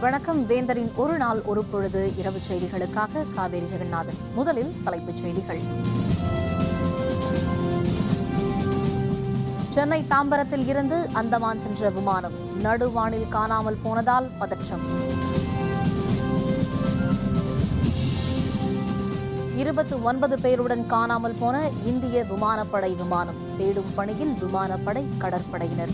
வணக்கம் வேந்தரின் ஒரு நாள் ஒரு பொழுது இரவு செய்திகளுக்காக காவேரி ஜெகநாதன் முதலில் தலைப்புச் செய்திகள் சென்னை தாம்பரத்தில் இருந்து அந்தமான் சென்ற விமானம் நடுவானில் காணாமல் போனதால் பதற்றம் இருபத்து ஒன்பது பேருடன் காணாமல் போன இந்திய விமானப்படை விமானம் தேடும் பணியில் விமானப்படை கடற்படையினர்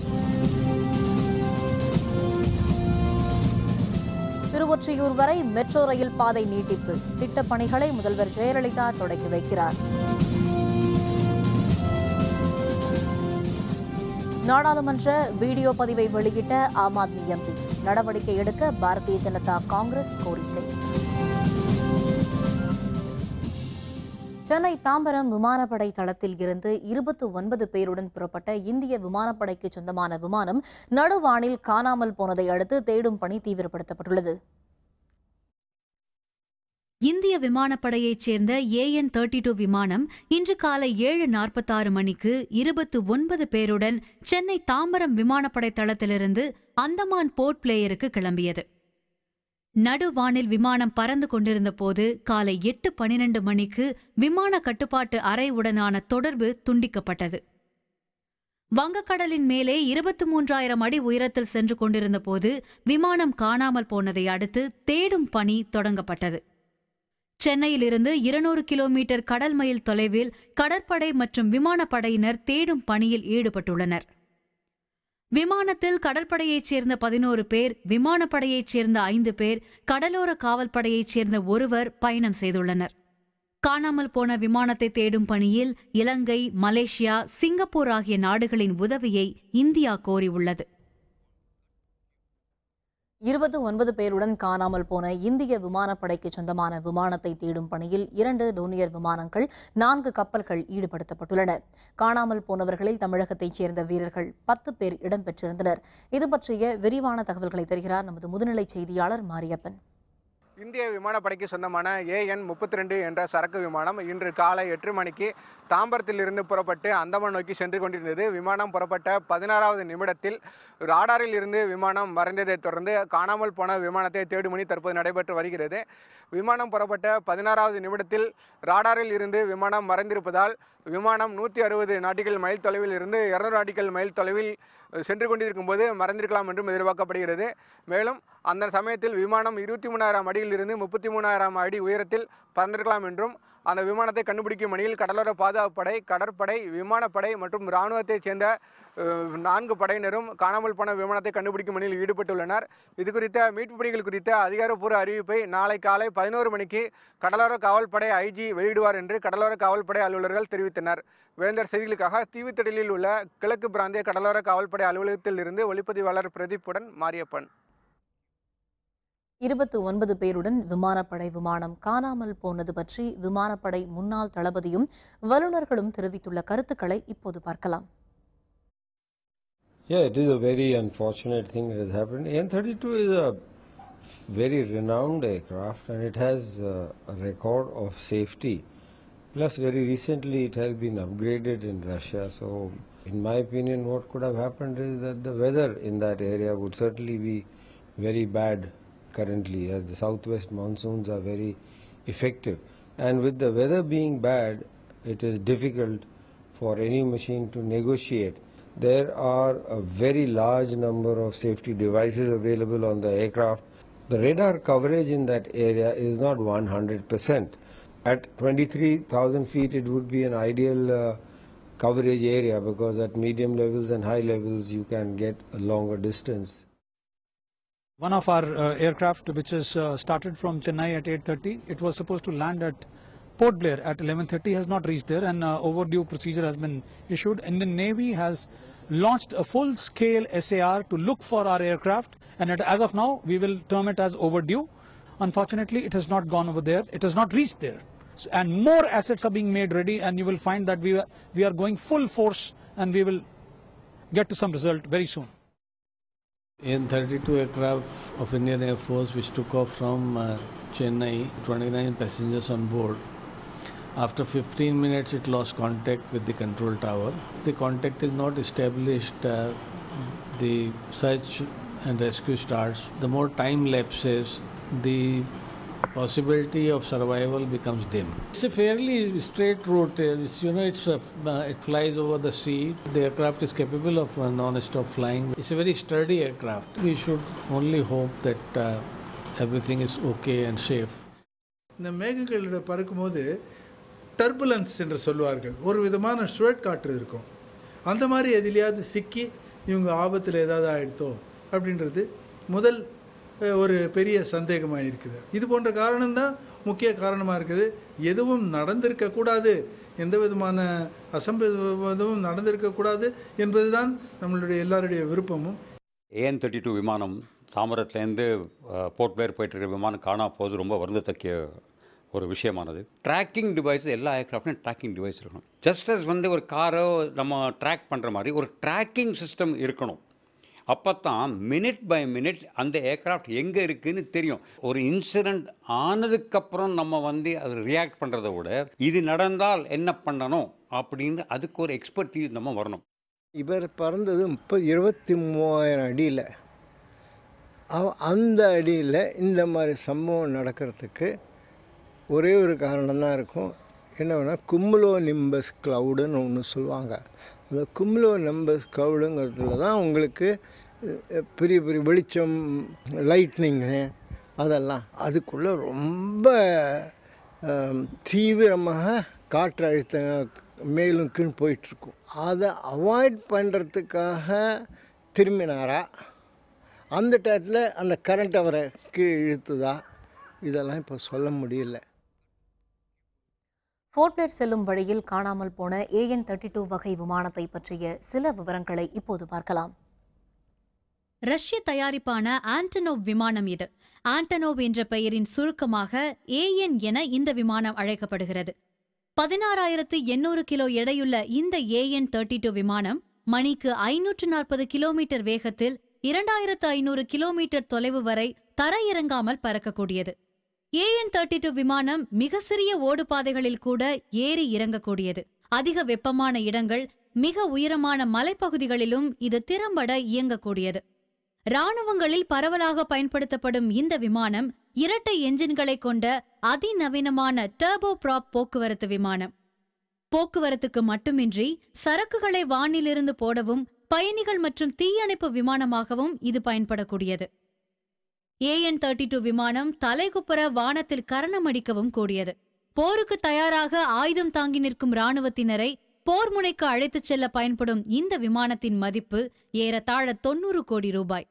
திருவொற்றியூர் வரை மெட்ரோ ரயில் பாதை நீட்டிப்பு திட்டப் பணிகளை முதல்வர் ஜெயலலிதா தொடங்கி வைக்கிறார் நாடாளுமன்ற வீடியோ பதிவை வெளியிட்ட ஆம் ஆத்மி எம்பி நடவடிக்கை எடுக்க பாரதிய ஜனதா காங்கிரஸ் கோரிக்கை சென்னை தாம்பரம் விமானப்படை தளத்தில் இருந்து இருபத்து ஒன்பது பேருடன் புறப்பட்ட இந்திய விமானப்படைக்கு சொந்தமான விமானம் நடுவானில் காணாமல் போனதை அடுத்து தேடும் பணி தீவிரப்படுத்தப்பட்டுள்ளது இந்திய விமானப்படையைச் சேர்ந்த ஏஎன் தேர்ட்டி டூ விமானம் இன்று காலை ஏழு நாற்பத்தாறு மணிக்கு இருபத்து ஒன்பது பேருடன் சென்னை தாம்பரம் விமானப்படை தளத்திலிருந்து அந்தமான் போர்ட் பிளேயருக்கு கிளம்பியது நடுவானில் விமானம் பறந்து கொண்டிருந்த போது காலை எட்டு பனிரெண்டு மணிக்கு விமான கட்டுப்பாட்டு அறையுடனான தொடர்பு துண்டிக்கப்பட்டது வங்கக்கடலின் மேலே இருபத்து மூன்றாயிரம் அடி உயரத்தில் சென்று கொண்டிருந்த போது விமானம் காணாமல் போனதை அடுத்து தேடும் பணி தொடங்கப்பட்டது சென்னையிலிருந்து இருநூறு கிலோமீட்டர் கடல் மைல் தொலைவில் கடற்படை மற்றும் விமானப்படையினர் தேடும் பணியில் ஈடுபட்டுள்ளனர் விமானத்தில் கடற்படையைச் சேர்ந்த பதினோரு பேர் விமானப்படையைச் சேர்ந்த ஐந்து பேர் கடலோர காவல்படையைச் சேர்ந்த ஒருவர் பயணம் செய்துள்ளனர் காணாமல் போன விமானத்தை தேடும் பணியில் இலங்கை மலேசியா சிங்கப்பூர் ஆகிய நாடுகளின் உதவியை இந்தியா கோரியுள்ளது இருபது ஒன்பது பேருடன் காணாமல் போன இந்திய விமானப்படைக்கு சொந்தமான விமானத்தை தேடும் பணியில் இரண்டு டோனியர் விமானங்கள் நான்கு கப்பல்கள் ஈடுபடுத்தப்பட்டுள்ளன காணாமல் போனவர்களில் தமிழகத்தைச் சேர்ந்த வீரர்கள் பத்து பேர் இடம்பெற்றிருந்தனர் இது பற்றிய விரிவான தகவல்களை தருகிறார் நமது முதுநிலை செய்தியாளர் மாரியப்பன் இந்திய விமானப்படைக்கு சொந்தமான ஏஎன் முப்பத்தி ரெண்டு என்ற சரக்கு விமானம் இன்று காலை எட்டு மணிக்கு தாம்பரத்திலிருந்து புறப்பட்டு அந்தமான் நோக்கி சென்று கொண்டிருந்தது விமானம் புறப்பட்ட பதினாறாவது நிமிடத்தில் ராடாரில் இருந்து விமானம் மறைந்ததைத் தொடர்ந்து காணாமல் போன விமானத்தை தேடும் பணி தற்போது நடைபெற்று வருகிறது விமானம் புறப்பட்ட பதினாறாவது நிமிடத்தில் ராடாரில் இருந்து விமானம் மறைந்திருப்பதால் விமானம் நூற்றி அறுபது நாட்டிகள் மைல் தொலைவில் இருந்து இரநூறு நாட்டிகள் மைல் தொலைவில் சென்று கொண்டிருக்கும் போது மறைந்திருக்கலாம் என்றும் எதிர்பார்க்கப்படுகிறது மேலும் அந்த சமயத்தில் விமானம் இருபத்தி மூணாயிரம் அடியிலிருந்து முப்பத்தி மூணாயிரம் அடி உயரத்தில் பறந்திருக்கலாம் என்றும் அந்த விமானத்தை கண்டுபிடிக்கும் பணியில் கடலோர பாதுகாப்பு படை கடற்படை விமானப்படை மற்றும் இராணுவத்தைச் சேர்ந்த அஹ், நான்கு படையினரும் காணாமல் போன விமானத்தை கண்டுபிடிக்கும் பணியில் ஈடுபட்டுள்ளனர் இது குறித்த மீட்பு பணிகள் குறித்த அதிகாரப்பூர்வ அறிவிப்பை நாளை காலை பதினோரு மணிக்கு கடலோர காவல்படை ஐஜி வெளியிடுவார் என்று கடலோர காவல்படை அலுவலர்கள் தெரிவித்தனர் வேந்தர் செய்திகளுக்காக தீவுத்திடலில் உள்ள கிழக்கு பிராந்திய கடலோர காவல்படை அலுவலகத்தில் இருந்து ஒளிப்பதிவாளர் பிரதீப்புடன் மாரியப்பன் இருபத்து ஒன்பது பேருடன் விமானப்படை விமானம் காணாமல் போனது பற்றி விமானப்படை முன்னாள் தளபதியும் வல்லுநர்களும் தெரிவித்துள்ள கருத்துக்களை இப்போது பார்க்கலாம் Yeah, it is a very unfortunate thing that has happened. N32 is a very renowned aircraft and it has uh, a record of safety. Plus, very recently it has been upgraded in Russia. So, in my opinion, what could have happened is that the weather in that area would certainly be very bad currently, as the southwest monsoons are very effective. And with the weather being bad, it is difficult for any machine to negotiate. There are a very large number of safety devices available on the aircraft. The radar coverage in that area is not 100%. At 23,000 feet, it would be an ideal uh, coverage area because at medium levels and high levels, you can get a longer distance. One of our uh, aircraft, which is uh, started from Chennai at 8:30, it was supposed to land at Port Blair at 11:30, has not reached there, and uh, overdue procedure has been issued. Indian Navy has launched a full-scale SAR to look for our aircraft, and it, as of now, we will term it as overdue. Unfortunately, it has not gone over there; it has not reached there, S- and more assets are being made ready, and you will find that we are, we are going full force, and we will get to some result very soon. N-32 aircraft of Indian Air Force which took off from uh, Chennai, 29 passengers on board. After 15 minutes it lost contact with the control tower. If the contact is not established, uh, the search and rescue starts, the more time lapses, the possibility of survival becomes dim. It's a fairly straight route. uh, It's, you know, it's a, uh, it flies over the sea. The aircraft is capable of uh, non-stop flying. It's a very sturdy aircraft. We should only hope that uh, everything is okay and safe. இந்த மேகங்களிட பறக்கும்போது turbulence என்று சொல்லுவார்கள் ஒரு விதமான சுழற் காற்று இருக்கும் அந்த மாதிரி எதிலையாவது சிக்கி இவங்க ஆபத்தில் ஏதாவது ஆயிடுத்தோ அப்படின்றது முதல் அஹ், ஒரு பெரிய சந்தேகமாக இருக்குது இது போன்ற காரணம்தான் முக்கிய காரணமாக இருக்குது எதுவும் நடந்திருக்கக்கூடாது எந்த விதமான அசம்பவமும் நடந்திருக்கக்கூடாது என்பதுதான் நம்மளுடைய எல்லாருடைய விருப்பமும் ஏஎன் தேர்ட்டி டூ விமானம் தாம்பரத்துலேருந்து போர்ட் பிளேயர் போயிட்டு இருக்கிற விமானம் காணா போது ரொம்ப வருந்தத்தக்க ஒரு விஷயமானது ட்ராக்கிங் டிவைஸ் எல்லா ஏர்க்ராஃப்ட்லையும் ட்ராக்கிங் டிவைஸ் இருக்கணும் ஜஸ்ட் as வந்து ஒரு காரோ நம்ம ட்ராக் பண்ணுற மாதிரி ஒரு ட்ராக்கிங் சிஸ்டம் இருக்கணும் அப்போ தான் மினிட் பை மினிட் அந்த ஏர்க்ராஃப்ட் எங்கே இருக்குதுன்னு தெரியும் ஒரு இன்சிடெண்ட் ஆனதுக்கப்புறம் நம்ம வந்து அது ரியாக்ட் பண்ணுறத விட இது நடந்தால் என்ன பண்ணணும் அப்படின்னு அதுக்கு ஒரு எக்ஸ்பர்டீஸ் நம்ம வரணும் இவர் பறந்தது முப்பது இருபத்தி மூவாயிரம் அடியில் அவ- அந்த அடியில் இந்த மாதிரி சம்பவம் நடக்கிறதுக்கு ஒரே ஒரு காரணம் தான் இருக்கும் என்ன வேணால் கும்முலோ நிம்பஸ் க்ளவுடுன்னு ஒன்று சொல்லுவாங்க அந்த கும்முலோ நிம்பஸ் க்ளவுடுங்கிறதுல தான் உங்களுக்கு அஹ், பெரிய பெரிய வெளிச்சம் லைட்னிங்கு அதெல்லாம் அதுக்குள்ளே ரொம்ப அஹ், தீவிரமாக காற்று அழுத்தம் மேலும் கீழ் போயிட்டுருக்கும் அதை அவாய்ட் பண்ணுறதுக்காக திரும்பினாரா அந்த டயத்தில் அந்த கரண்ட் அவரை கீழ் இழுத்துதா இதெல்லாம் இப்போ சொல்ல முடியல போர்ட் பிளேர் செல்லும் வழியில் காணாமல் போன ஏஎன் தேர்ட்டி டூ வகை விமானத்தை பற்றிய சில விவரங்களை இப்போது பார்க்கலாம் ரஷ்ய தயாரிப்பான ஆண்டனோவ் விமானம் இது ஆண்டனோவ் என்ற பெயரின் சுருக்கமாக ஏஎன் என இந்த விமானம் அழைக்கப்படுகிறது பதினாறாயிரத்து எண்ணூறு கிலோ எடையுள்ள இந்த ஏஎன் தேர்ட்டி டூ விமானம் மணிக்கு ஐநூற்று நாற்பது கிலோமீட்டர் வேகத்தில் இரண்டாயிரத்து ஐநூறு கிலோமீட்டர் தொலைவு வரை தரையிறங்காமல் பறக்கக்கூடியது ஏஎன் தேர்ட்டி டூ விமானம் மிக சிறிய ஓடுபாதைகளில் கூட ஏறி இறங்கக்கூடியது அதிக வெப்பமான இடங்கள் மிக உயரமான மலைப்பகுதிகளிலும் இது திறம்பட இயங்கக்கூடியது ராணுவங்களில் பரவலாக பயன்படுத்தப்படும் இந்த விமானம் இரட்டை என்ஜின்களை கொண்ட அதிநவீனமான டர்போ ப்ராப் போக்குவரத்து விமானம் போக்குவரத்துக்கு மட்டுமின்றி சரக்குகளை வானிலிருந்து போடவும் பயணிகள் மற்றும் தீயணைப்பு விமானமாகவும் இது பயன்படக்கூடியது ஏஎன் தேர்ட்டி டூ விமானம் தலைகுப்புற வானத்தில் கரணமடிக்கவும் கூடியது போருக்கு தயாராக ஆயுதம் தாங்கி நிற்கும் ராணுவத்தினரை போர் முனைக்கு அழைத்துச் செல்ல பயன்படும் இந்த விமானத்தின் மதிப்பு ஏறத்தாழ தொண்ணூறு கோடி ரூபாய்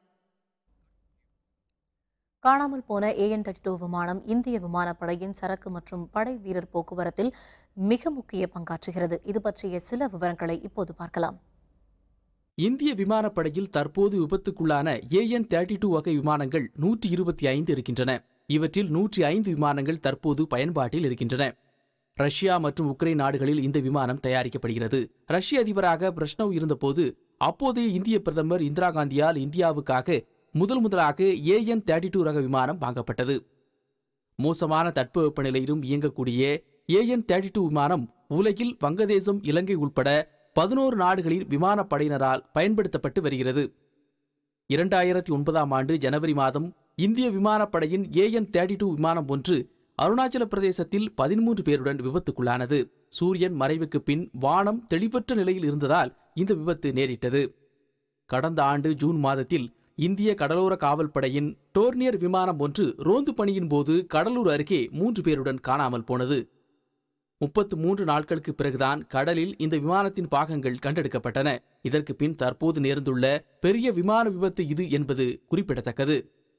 காணாமல் போன ஏஎன் தேர்ட்டி டூ விமானம் இந்திய விமானப்படையின் சரக்கு மற்றும் படை வீரர் போக்குவரத்தில் மிக முக்கிய பங்காற்றுகிறது இது பற்றிய சில விவரங்களை இப்போது பார்க்கலாம் இந்திய விமானப்படையில் தற்போது விபத்துக்குள்ளான ஏஎன் தேர்ட்டி டூ வகை விமானங்கள் நூற்றி இருபத்தி ஐந்து இருக்கின்றன இவற்றில் நூற்றி ஐந்து விமானங்கள் தற்போது பயன்பாட்டில் இருக்கின்றன ரஷ்யா மற்றும் உக்ரைன் நாடுகளில் இந்த விமானம் தயாரிக்கப்படுகிறது ரஷ்ய அதிபராக பிரஷ்னவ் இருந்தபோது அப்போதைய இந்திய பிரதமர் இந்திரா காந்தியால் இந்தியாவுக்காக முதல் முதலாக ஏஎன் தேர்ட்டி டூ ரக விமானம் வாங்கப்பட்டது மோசமான தட்பவெப்பநிலையிலும் இயங்கக்கூடிய ஏஎன் தேர்ட்டி டூ விமானம் உலகில் வங்கதேசம் இலங்கை உட்பட பதினோரு நாடுகளில் விமானப்படையினரால் பயன்படுத்தப்பட்டு வருகிறது இரண்டாயிரத்தி ஒன்பதாம் ஆண்டு ஜனவரி மாதம் இந்திய விமானப்படையின் ஏஎன் தேர்ட்டி டூ விமானம் ஒன்று அருணாச்சல பிரதேசத்தில் பதிமூன்று பேருடன் விபத்துக்குள்ளானது சூரியன் மறைவுக்கு பின் வானம் தெளிவற்ற நிலையில் இருந்ததால் இந்த விபத்து நேரிட்டது கடந்த ஆண்டு ஜூன் மாதத்தில் இந்திய கடலோர காவல் படையின் டோர்னியர் விமானம் ஒன்று ரோந்து பணியின் போது கடலூர் அருகே மூன்று பேருடன் காணாமல் போனது முப்பத்து மூன்று நாட்களுக்கு பிறகுதான் கடலில் இந்த விமானத்தின் பாகங்கள் கண்டெடுக்கப்பட்டன இதற்கு பின் தற்போது நேர்ந்துள்ள பெரிய விமான விபத்து இது என்பது குறிப்பிடத்தக்கது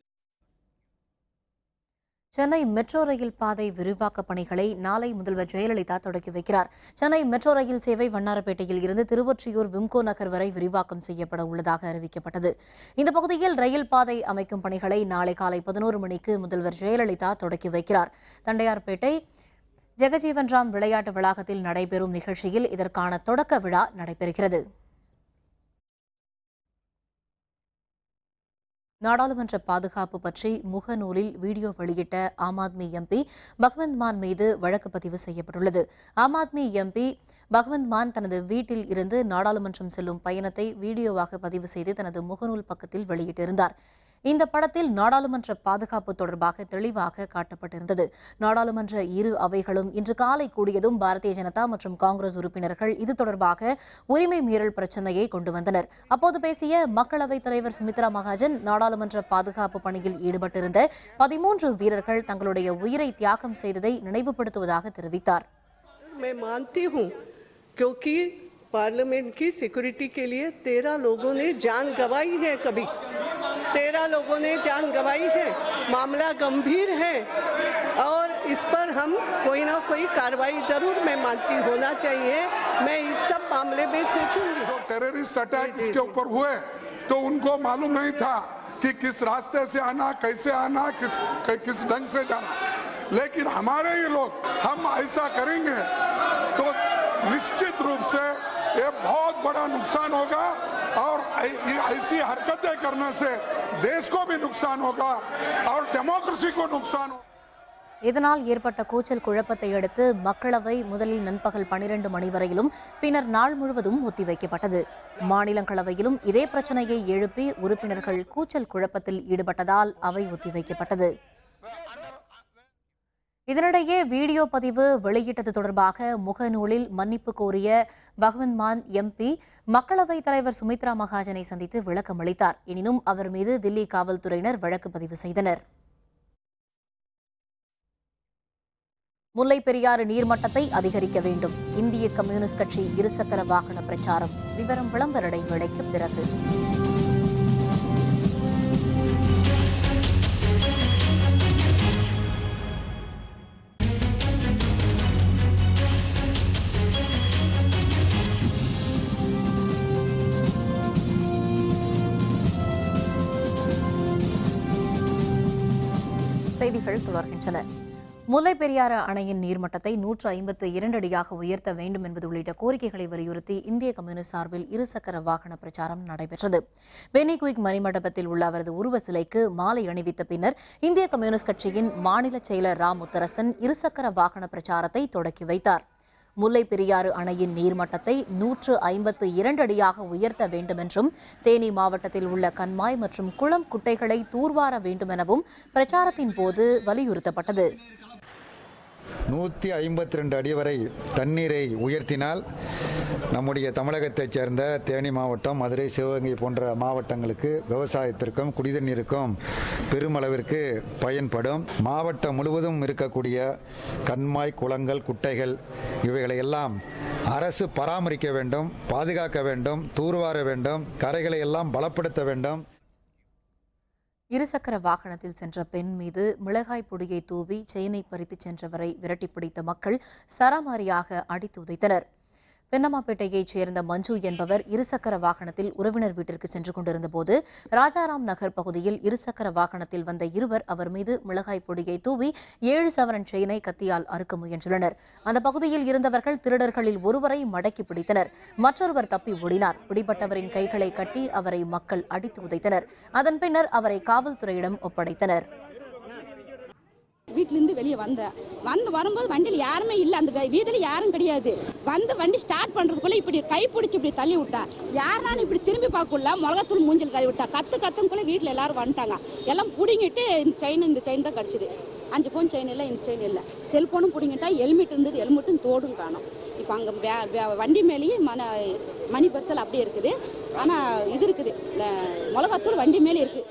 சென்னை மெட்ரோ ரயில் பாதை விரிவாக்க பணிகளை நாளை முதல்வர் ஜெயலலிதா தொடங்கி வைக்கிறார் சென்னை மெட்ரோ ரயில் சேவை வண்ணாரப்பேட்டையில் இருந்து திருவொற்றியூர் விம்கோ நகர் வரை விரிவாக்கம் செய்யப்பட உள்ளதாக அறிவிக்கப்பட்டது இந்த பகுதியில் ரயில் பாதை அமைக்கும் பணிகளை நாளை காலை பதினோரு மணிக்கு முதல்வர் ஜெயலலிதா தொடங்கி வைக்கிறார் தண்டையார்பேட்டை ஜெகஜீவன் ராம் விளையாட்டு வளாகத்தில் நடைபெறும் நிகழ்ச்சியில் இதற்கான தொடக்க விழா நடைபெறுகிறது நாடாளுமன்ற பாதுகாப்பு பற்றி முகநூலில் வீடியோ வெளியிட்ட ஆம் ஆத்மி எம்பி பகவந்த் மான் மீது வழக்கு பதிவு செய்யப்பட்டுள்ளது ஆம் ஆத்மி எம்பி பகவந்த் மான் தனது வீட்டில் இருந்து நாடாளுமன்றம் செல்லும் பயணத்தை வீடியோவாக பதிவு செய்து தனது முகநூல் பக்கத்தில் வெளியிட்டிருந்தார் இந்த படத்தில் நாடாளுமன்ற பாதுகாப்பு தொடர்பாக தெளிவாக காட்டப்பட்டிருந்தது நாடாளுமன்ற இரு அவைகளும் இன்று காலை கூடியதும் பாரதிய ஜனதா மற்றும் காங்கிரஸ் உறுப்பினர்கள் இது தொடர்பாக உரிமை மீறல் பிரச்சினையை கொண்டு வந்தனர் அப்போது பேசிய மக்களவைத் தலைவர் சுமித்ரா மகாஜன் நாடாளுமன்ற பாதுகாப்பு பணியில் ஈடுபட்டிருந்த பதிமூன்று வீரர்கள் தங்களுடைய உயிரை தியாகம் செய்ததை நினைவுபடுத்துவதாக தெரிவித்தார் मैं मानती हूँ क्योंकि पार्लियामेंट की सिक्योरिटी के लिए तेरह लोगों ने जान गंवाई है कभी तेरह लोगों ने जान गंवाई है मामला गंभीर है और इस पर हम कोई ना कोई कार्रवाई जरूर मैं मानती होना चाहिए मैं इस सब मामले में सोचूंगी जो टेररिस्ट अटैक इसके ऊपर हुए तो उनको मालूम नहीं था कि किस रास्ते से आना कैसे आना किस किस ढंग से जाना लेकिन हमारे ये लोग हम ऐसा करेंगे तो निश्चित रूप से ये बहुत बड़ा नुकसान होगा और ऐ- ये ऐसी हरकतें करने से देश को भी नुकसान होगा और डेमोक्रेसी को नुकसान होगा இதனால் ஏற்பட்ட கூச்சல் குழப்பத்தை அடுத்து மக்களவை முதலில் நண்பகல் பனிரெண்டு மணி வரையிலும் பின்னர் நாள் முழுவதும் ஒத்திவைக்கப்பட்டது மாநிலங்களவையிலும் இதே பிரச்சனையை எழுப்பி உறுப்பினர்கள் கூச்சல் குழப்பத்தில் ஈடுபட்டதால் அவை ஒத்திவைக்கப்பட்டது இதனிடையே வீடியோ பதிவு வெளியிட்டது தொடர்பாக முகநூலில் மன்னிப்பு கோரிய பகவந்த் மான் எம்பி மக்களவைத் தலைவர் சுமித்ரா மகாஜனை சந்தித்து விளக்கம் அளித்தார் எனினும் அவர் மீது தில்லி காவல்துறையினர் வழக்கு பதிவு செய்தனர் முல்லை பெரியாறு நீர்மட்டத்தை அதிகரிக்க வேண்டும் இந்திய கம்யூனிஸ்ட் கட்சி இருசக்கர வாகன பிரச்சாரம் விவரம் விளம்பர இடைவேளைக்கு பிறகு செய்திகள் தொடர்கின்றன முல்லை பெரியாறு அணையின் நீர்மட்டத்தை நூற்று ஐம்பத்து இரண்டு அடியாக உயர்த்த வேண்டும் என்பது உள்ளிட்ட கோரிக்கைகளை வலியுறுத்தி இந்திய கம்யூனிஸ்ட் சார்பில் இருசக்கர வாகன பிரச்சாரம் நடைபெற்றது பெனிகுயிக் மணிமண்டபத்தில் உள்ள அவரது உருவ சிலைக்கு மாலை அணிவித்த பின்னர் இந்திய கம்யூனிஸ்ட் கட்சியின் மாநில செயலர் ரா முத்தரசன் இருசக்கர வாகன பிரச்சாரத்தை தொடக்கி வைத்தார் முல்லை பெரியாறு அணையின் நீர்மட்டத்தை நூற்று ஐம்பத்து இரண்டு அடியாக உயர்த்த வேண்டுமென்றும் தேனி மாவட்டத்தில் உள்ள கண்மாய் மற்றும் குளம் குட்டைகளை தூர்வார வேண்டுமெனவும் பிரச்சாரத்தின் போது வலியுறுத்தப்பட்டது நூற்றி ஐம்பத்தி ரெண்டு அடி வரை தண்ணீரை உயர்த்தினால் நம்முடைய தமிழகத்தைச் சேர்ந்த தேனி மாவட்டம் மதுரை சிவகங்கை போன்ற மாவட்டங்களுக்கு விவசாயத்திற்கும் குடிதண்ணீருக்கும் பெருமளவிற்கு பயன்படும் மாவட்டம் முழுவதும் இருக்கக்கூடிய கண்மாய் குளங்கள் குட்டைகள் இவைகளை எல்லாம் அரசு பராமரிக்க வேண்டும் பாதுகாக்க வேண்டும் தூர்வார வேண்டும் கரைகளை எல்லாம் பலப்படுத்த வேண்டும் இருசக்கர வாகனத்தில் சென்ற பெண் மீது மிளகாய் பொடியை தூவி செயினை பறித்துச் சென்றவரை விரட்டிப் பிடித்த மக்கள் சராமாரியாக அடித்து உதைத்தனர் பென்னம்மாப்பேட்டையைச் சேர்ந்த மஞ்சு என்பவர் இருசக்கர வாகனத்தில் உறவினர் வீட்டிற்கு சென்று கொண்டிருந்த போது ராஜாராம் நகர் பகுதியில் இருசக்கர வாகனத்தில் வந்த இருவர் அவர் மீது மிளகாய் பொடியை தூவி ஏழு சவரன் செயினை கத்தியால் அறுக்க முயன்றுள்ளனர் அந்த பகுதியில் இருந்தவர்கள் திருடர்களில் ஒருவரை மடக்கி பிடித்தனர் மற்றொருவர் தப்பி ஓடினார் பிடிபட்டவரின் கைகளை கட்டி அவரை மக்கள் அடித்து உதைத்தனர் அதன் பின்னர் அவரை காவல்துறையிடம் ஒப்படைத்தனர் வீட்டிலேருந்து வெளியே வந்தேன் வந்து வரும்போது வண்டியில் யாருமே இல்லை அந்த வீதியில் யாரும் கிடையாது வந்து வண்டி ஸ்டார்ட் பண்ணுறதுக்குள்ளே இப்படி கை பிடிச்சி இப்படி தள்ளி விட்டா யாருனாலும் இப்படி திரும்பி பார்க்கல மிளகாத்தூள் மூஞ்சில் கை விட்டா கற்று கத்துக்குள்ளே வீட்டில் எல்லாரும் வந்துட்டாங்க எல்லாம் பிடிங்கிட்டு இந்த செயின் இந்த செயின் தான் கிடச்சிது அஞ்சு பவுன் செயின் இல்லை இந்த செயின் இல்லை செல்ஃபோனும் பிடிங்கிட்டா ஹெல்மெட் இருந்தது ஹெல்மெட்டும் தோடும் காணும் இப்போ அங்கே வண்டி மேலேயே மன மணி பர்சல் அப்படியே இருக்குது ஆனால் இது இருக்குது இந்த மிளகாத்தூள் வண்டி மேலே இருக்குது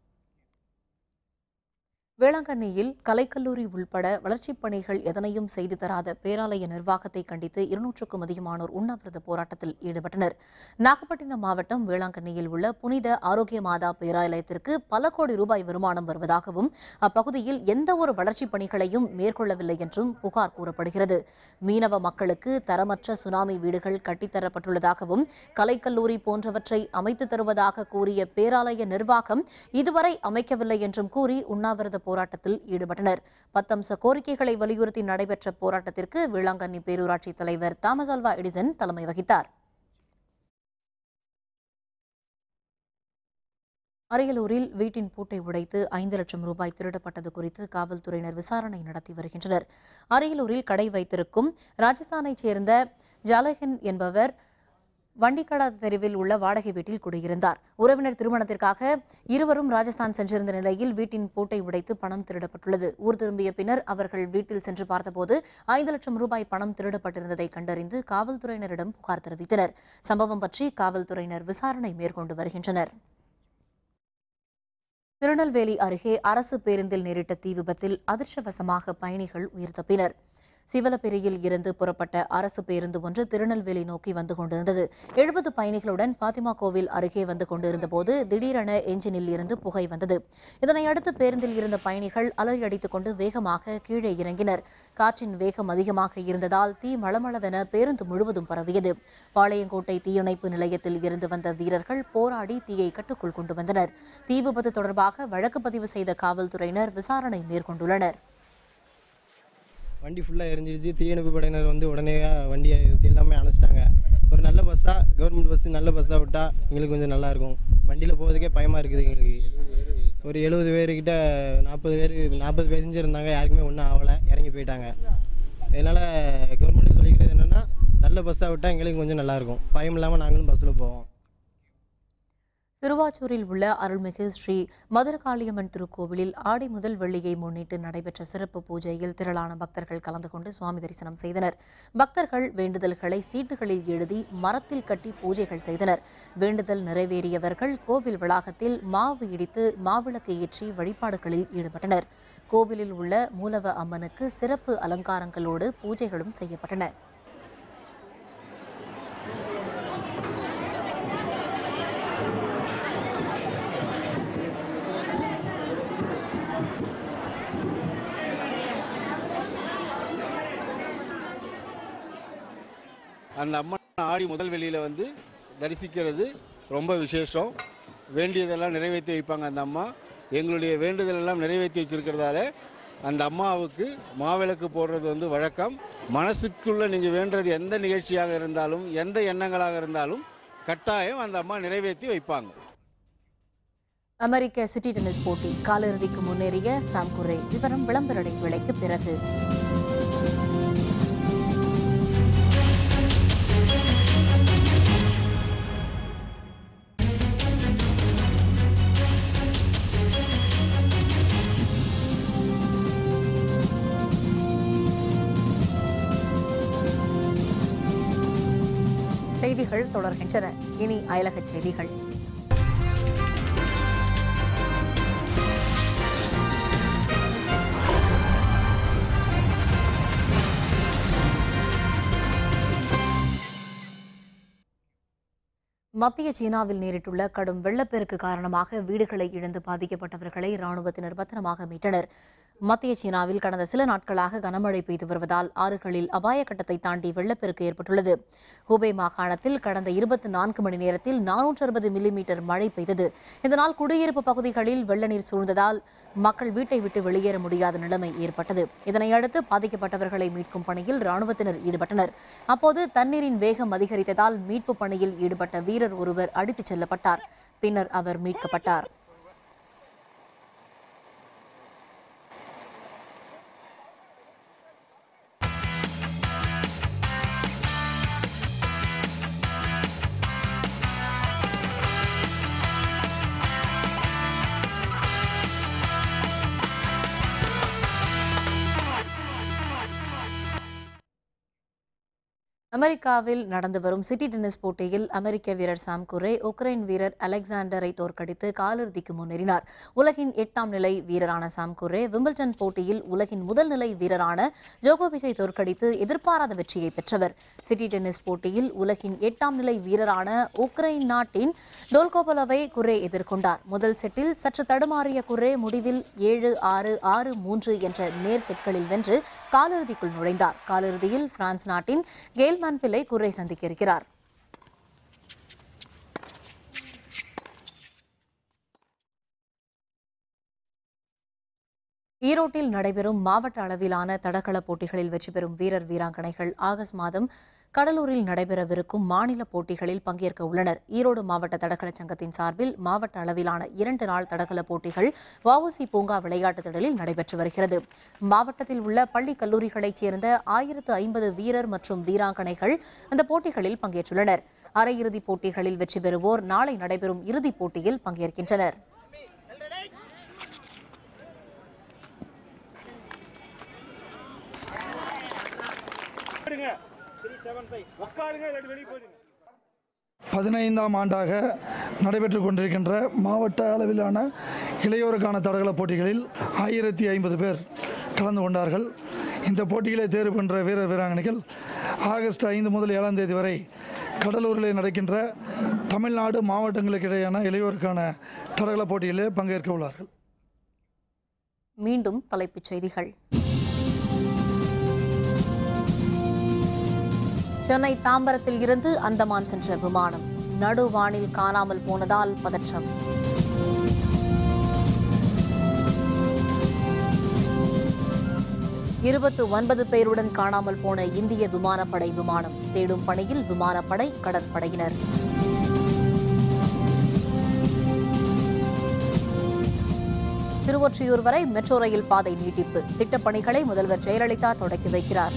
வேளாங்கண்ணியில் கலைக்கல்லூரி உள்பட வளர்ச்சிப் பணிகள் எதனையும் செய்து தராத பேராலய நிர்வாகத்தை கண்டித்து இருநூற்றுக்கும் அதிகமானோர் உண்ணாவிரத போராட்டத்தில் ஈடுபட்டனர் நாகப்பட்டினம் மாவட்டம் வேளாங்கண்ணியில் உள்ள புனித ஆரோக்கிய மாதா பேராலயத்திற்கு பல கோடி ரூபாய் வருமானம் வருவதாகவும் அப்பகுதியில் எந்த ஒரு வளர்ச்சிப் பணிகளையும் மேற்கொள்ளவில்லை என்றும் புகார் கூறப்படுகிறது மீனவ மக்களுக்கு தரமற்ற சுனாமி வீடுகள் கட்டித்தரப்பட்டுள்ளதாகவும் கலைக்கல்லூரி போன்றவற்றை அமைத்து தருவதாக கூறிய பேராலய நிர்வாகம் இதுவரை அமைக்கவில்லை என்றும் கூறி உண்ணாவிரத போராட்டத்தில் ஈடுபட்டனர் பத்தம்ச கோரிக்கைகளை வலியுறுத்தி நடைபெற்ற போராட்டத்திற்கு வேளாங்கண்ணி பேரூராட்சி தலைவர் தாமஸ் அல்வா எடிசன் தலைமை வகித்தார் அரியலூரில் வீட்டின் பூட்டை உடைத்து ஐந்து லட்சம் ரூபாய் திருடப்பட்டது குறித்து காவல்துறையினர் விசாரணை நடத்தி வருகின்றனர் அரியலூரில் கடை வைத்திருக்கும் ராஜஸ்தானைச் சேர்ந்த ஜாலஹின் என்பவர் வண்டிக்கடா தெருவில் உள்ள வாடகை வீட்டில் குடியிருந்தார் உறவினர் திருமணத்திற்காக இருவரும் ராஜஸ்தான் சென்றிருந்த நிலையில் வீட்டின் பூட்டை உடைத்து பணம் திருடப்பட்டுள்ளது ஊர் திரும்பிய பின்னர் அவர்கள் வீட்டில் சென்று பார்த்தபோது ஐந்து லட்சம் ரூபாய் பணம் திருடப்பட்டிருந்ததை கண்டறிந்து காவல்துறையினரிடம் புகார் தெரிவித்தனர் சம்பவம் பற்றி காவல்துறையினர் விசாரணை மேற்கொண்டு வருகின்றனர் திருநெல்வேலி அருகே அரசு பேருந்தில் நேரிட்ட தீ விபத்தில் அதிர்ஷ்டவசமாக பயணிகள் உயிர் தப்பினர் சிவலப்பெரியில் இருந்து புறப்பட்ட அரசு பேருந்து ஒன்று திருநெல்வேலி நோக்கி வந்து கொண்டிருந்தது எழுபது பயணிகளுடன் பாத்திமா கோவில் அருகே வந்து கொண்டிருந்த போது திடீரென என்ஜினில் இருந்து புகை வந்தது இதனை அடுத்து பேருந்தில் இருந்த பயணிகள் அலறியடித்துக் கொண்டு வேகமாக கீழே இறங்கினர் காற்றின் வேகம் அதிகமாக இருந்ததால் தீ மளமளவென பேருந்து முழுவதும் பரவியது பாளையங்கோட்டை தீயணைப்பு நிலையத்தில் இருந்து வந்த வீரர்கள் போராடி தீயை கட்டுக்குள் கொண்டு வந்தனர் தீ விபத்து தொடர்பாக வழக்கு பதிவு செய்த காவல்துறையினர் விசாரணை மேற்கொண்டுள்ளனர் வண்டி ஃபுல்லாக எரிஞ்சிருச்சு தீயணைப்பு படையினர் வந்து உடனே வண்டியை இது எல்லாமே அணைச்சிட்டாங்க ஒரு நல்ல பஸ்ஸாக கவர்மெண்ட் பஸ் நல்ல பஸ்ஸாக விட்டால் எங்களுக்கு கொஞ்சம் நல்லாயிருக்கும் வண்டியில் போகிறதுக்கே பயமாக இருக்குது எங்களுக்கு ஒரு எழுபது பேர்கிட்ட நாற்பது பேர் நாற்பது பேசஞ்சர் இருந்தாங்க யாருக்குமே ஒன்றும் ஆகலை இறங்கி போயிட்டாங்க அதனால் கவர்மெண்ட் சொல்லிக்கிறது என்னென்னா நல்ல பஸ்ஸாக விட்டால் எங்களுக்கு கொஞ்சம் நல்லாயிருக்கும் பயம் இல்லாமல் நாங்களும் பஸ்ஸில் போவோம் திருவாச்சூரில் உள்ள அருள்மிகு ஸ்ரீ மதுரகாளியம்மன் திருக்கோவிலில் ஆடி முதல் வெள்ளியை முன்னிட்டு நடைபெற்ற சிறப்பு பூஜையில் திரளான பக்தர்கள் கலந்து கொண்டு சுவாமி தரிசனம் செய்தனர் பக்தர்கள் வேண்டுதல்களை சீட்டுகளில் எழுதி மரத்தில் கட்டி பூஜைகள் செய்தனர் வேண்டுதல் நிறைவேறியவர்கள் கோவில் வளாகத்தில் மாவு இடித்து மாவிளக்கு ஏற்றி வழிபாடுகளில் ஈடுபட்டனர் கோவிலில் உள்ள மூலவ அம்மனுக்கு சிறப்பு அலங்காரங்களோடு பூஜைகளும் செய்யப்பட்டன அந்த அம்மன் ஆடி முதல் வெளியில் வந்து தரிசிக்கிறது ரொம்ப விசேஷம் வேண்டியதெல்லாம் நிறைவேற்றி வைப்பாங்க அந்த அம்மா எங்களுடைய வேண்டுதலெல்லாம் நிறைவேற்றி வச்சிருக்கிறதால அந்த அம்மாவுக்கு மாவிளக்கு போடுறது வந்து வழக்கம் மனசுக்குள்ளே நீங்கள் வேண்டுறது எந்த நிகழ்ச்சியாக இருந்தாலும் எந்த எண்ணங்களாக இருந்தாலும் கட்டாயம் அந்த அம்மா நிறைவேற்றி வைப்பாங்க அமெரிக்க சிட்டி டென்னிஸ் போட்டி காலிறுதிக்கு முன்னேறிய சாம் குரே விவரம் விளம்பர இடைவேளைக்கு பிறகு செய்திகள் தொடர்கின்றன இனி அயலகச் செய்திகள் மத்திய சீனாவில் நேரிட்டுள்ள கடும் வெள்ளப்பெருக்கு காரணமாக வீடுகளை இழந்து பாதிக்கப்பட்டவர்களை ராணுவத்தினர் பத்திரமாக மீட்டனர் மத்திய சீனாவில் கடந்த சில நாட்களாக கனமழை பெய்து வருவதால் ஆறுகளில் அபாய கட்டத்தை தாண்டி வெள்ளப்பெருக்கு ஏற்பட்டுள்ளது ஹூபே மாகாணத்தில் கடந்த இருபத்தி நான்கு மணி நேரத்தில் நானூற்று அறுபது மில்லிமீட்டர் மழை பெய்தது இதனால் குடியிருப்பு பகுதிகளில் வெள்ள நீர் சூழ்ந்ததால் மக்கள் வீட்டை விட்டு வெளியேற முடியாத நிலைமை ஏற்பட்டது இதனையடுத்து பாதிக்கப்பட்டவர்களை மீட்கும் பணியில் ராணுவத்தினர் ஈடுபட்டனர் அப்போது தண்ணீரின் வேகம் அதிகரித்ததால் மீட்பு பணியில் ஈடுபட்ட வீரர் ஒருவர் அடித்துச் செல்லப்பட்டார் பின்னர் அவர் மீட்கப்பட்டார் அமெரிக்காவில் நடந்து வரும் சிட்டி டென்னிஸ் போட்டியில் அமெரிக்க வீரர் சாம் குரே உக்ரைன் வீரர் அலெக்சாண்டரை தோற்கடித்து காலிறுதிக்கு முன்னேறினார் உலகின் எட்டாம் நிலை வீரரான சாம் குரே விம்பிள்டன் போட்டியில் உலகின் முதல் நிலை வீரரான ஜோகோவிச்சை தோற்கடித்து எதிர்பாராத வெற்றியை பெற்றவர் சிட்டி டென்னிஸ் போட்டியில் உலகின் எட்டாம் நிலை வீரரான உக்ரைன் நாட்டின் டோல்கோபலோவை குரே எதிர்கொண்டார் முதல் செட்டில் சற்று தடுமாறிய குரே முடிவில் ஏழு ஆறு ஆறு மூன்று என்ற நேர் செட்களில் வென்று காலிறுதிக்குள் நுழைந்தார் காலிறுதியில் பிரான்ஸ் நாட்டின் கேல் மான்பில்லை குரே சந்திக்க இருக்கிறார் ஈரோட்டில் நடைபெறும் மாவட்ட அளவிலான தடகள போட்டிகளில் வெற்றி பெறும் வீரர் வீராங்கனைகள் ஆகஸ்ட் மாதம் கடலூரில் நடைபெறவிருக்கும் மாநில போட்டிகளில் பங்கேற்க உள்ளனர் ஈரோடு மாவட்ட தடகள சங்கத்தின் சார்பில் மாவட்ட அளவிலான இரண்டு நாள் தடகள போட்டிகள் வஉசி பூங்கா விளையாட்டுத் திடலில் நடைபெற்று வருகிறது மாவட்டத்தில் உள்ள பள்ளி கல்லூரிகளைச் சேர்ந்த ஆயிரத்து ஐம்பது வீரர் மற்றும் வீராங்கனைகள் அந்த போட்டிகளில் பங்கேற்றுள்ளனர் அரையிறுதிப் போட்டிகளில் வெற்றி பெறுவோர் நாளை நடைபெறும் இறுதிப் போட்டியில் பங்கேற்கின்றனர் பதினைந்தாம் ஆண்டாக நடைபெற்று கொண்டிருக்கின்ற மாவட்ட அளவிலான இளையோருக்கான தடகள போட்டிகளில் ஆயிரத்தி ஐம்பது பேர் கலந்து கொண்டார்கள் இந்த போட்டியிலே தேர்வு பெற்ற வீரர் வீராங்கனைகள் ஆகஸ்ட் ஐந்து முதல் ஏழாம் தேதி வரை கடலூரில் நடக்கின்ற தமிழ்நாடு மாவட்டங்களுக்கு இடையேயான இளையோருக்கான தடகள போட்டியிலே பங்கேற்க உள்ளார்கள் மீண்டும் தலைப்புச் செய்திகள் சென்னை தாம்பரத்தில் இருந்து அந்தமான் சென்ற விமானம் நடுவானில் காணாமல் போனதால் பதற்றம் இருபத்து ஒன்பது பேருடன் காணாமல் போன இந்திய விமானப்படை விமானம் தேடும் பணியில் விமானப்படை கடற்படையினர் திருவொற்றியூர் வரை மெட்ரோ ரயில் பாதை நீட்டிப்பு திட்டப்பணிகளை முதல்வர் ஜெயலலிதா தொடக்கி வைக்கிறார்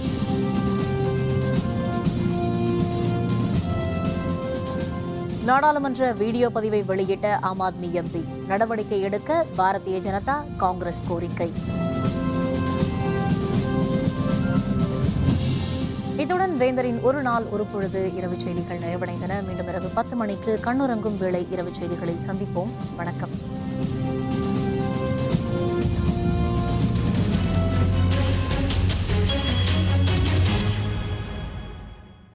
நாடாளுமன்ற வீடியோ பதிவை வெளியிட்ட ஆம் ஆத்மி எம்பி நடவடிக்கை எடுக்க பாரதிய ஜனதா காங்கிரஸ் கோரிக்கை இத்துடன் வேந்தரின் ஒரு நாள் ஒரு பொழுது இரவு செய்திகள் நிறைவடைந்தன மீண்டும் இரவு பத்து மணிக்கு கண்ணுறங்கும் வேளை இரவு செய்திகளில் சந்திப்போம் வணக்கம்